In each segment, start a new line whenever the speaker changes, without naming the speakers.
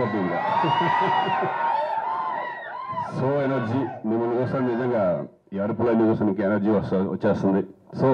అయిపోద్ది ఇంకా so energy మిమ్మల్ని చూస్తాను నిజంగా ఈ అరుపులన్నీ చూస్తే మీకు ఎనర్జీ వస్తా వచ్చేస్తుంది సో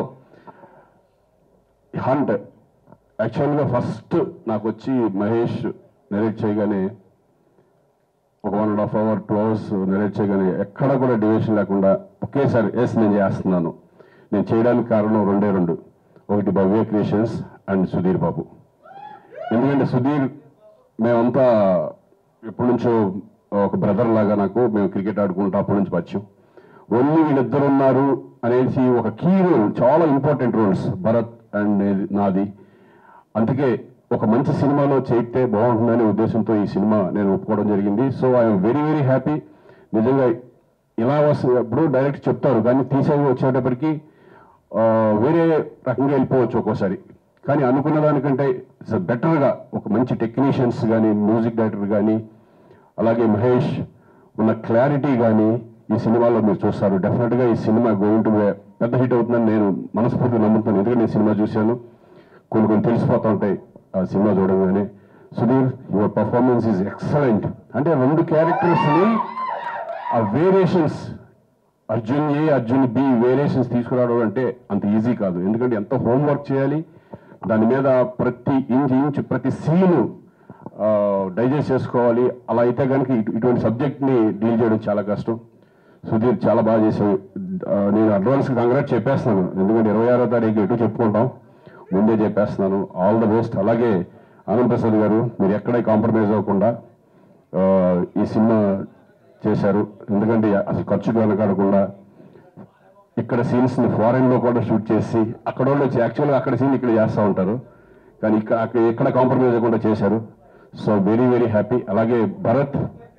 హంట్ యాక్చువల్గా ఫస్ట్ నాకు వచ్చి మహేష్ నెరేట్ చేయగానే ఒక one and half hour two hours narrate చేయగానే ఎక్కడ కూడా డివిషన్ లేకుండా ఒకేసారి ఎస్ నేను చేస్తున్నాను నేను చేయడానికి కారణం రెండే రెండు ఒకటి భవ్య క్రియేషన్స్ అండ్ సుధీర్ బాబు ఎందుకంటే సుధీర్ మేమంతా ఎప్పటి నుంచో ఒక బ్రదర్ లాగా నాకు మేము క్రికెట్ ఆడుకుంటా అప్పటి నుంచి పరిచయం ఓన్లీ వీళ్ళిద్దరు ఉన్నారు అనేసి ఒక కీ రోల్ చాలా ఇంపార్టెంట్ రోల్స్ భరత్ అండ్ నాది అందుకే ఒక మంచి సినిమాలో చేయితే బాగుంటుందనే ఉద్దేశంతో ఈ సినిమా నేను ఒప్పుకోవడం జరిగింది so I'm very very happy నిజంగా ఇలా వస్తుంది ఇప్పుడు డైరెక్ట్ చెప్తారు కానీ తీసే వచ్చేటప్పటికి ఆ, వేరే రకంగా వెళ్ళిపోవచ్చు ఒక్కోసారి కానీ అనుకున్న దానికంటే బెటర్గా ఒక మంచి టెక్నీషియన్స్ కానీ మ్యూజిక్ డైరెక్టర్ కానీ అలాగే మహేష్ ఉన్న క్లారిటీ కానీ ఈ సినిమాలో మీరు చూస్తారు డెఫినెట్గా ఈ సినిమా గోయింగ్ టు పెద్ద హిట్ అవుతుందని నేను మనస్ఫూర్తిగా నమ్ముతాను ఎందుకంటే నేను సినిమా చూశాను కొన్ని కొన్ని తెలిసిపోతూ ఉంటాయి ఆ సినిమా చూడగానే Sudheer your performance is excellent అంటే రెండు క్యారెక్టర్స్ని ఆ variations Arjun A Arjun B variations తీసుకురావడం అంటే అంత ఈజీ కాదు ఎందుకంటే ఎంత హోంవర్క్ చేయాలి దాని మీద ప్రతి ఇంచ్ ఇంచ్ ప్రతి సీను డైజెస్ట్ చేసుకోవాలి అలా అయితే కనుక ఇటు- ఇటువంటి సబ్జెక్ట్ని డీల్ చేయడం చాలా కష్టం సుధీర్ చాలా బాగా చేసావు ఆ, నేను అడ్వాన్స్ కంగ్రాట్ చెప్పేస్తున్నాను ఎందుకంటే ఇరవై ఆరో తారీఖు ఎటు చెప్పుకుంటాం ముందే చెప్పేస్తున్నాను ఆల్ ద బెస్ట్ అలాగే ఆనంద్ ప్రసాద్ గారు మీరు ఎక్కడ కాంప్రమైజ్ అవ్వకుండా ఆ, ఈ సినిమా చేశారు ఎందుకంటే అసలు ఖర్చుకు వెనకాడకుండా ఇక్కడ సీన్స్ ని ఫారెన్ లో కూడా షూట్ చేసి అక్కడ వాళ్ళు వచ్చి యాక్చువల్గా అక్కడ సీన్ ఇక్కడ చేస్తూ ఉంటారు కానీ ఇక్కడ అక్కడ ఎక్కడ కాంప్రమైజ్ అవ్వకుండా చేశారు సో వెరీ వెరీ హ్యాపీ అలాగే భరత్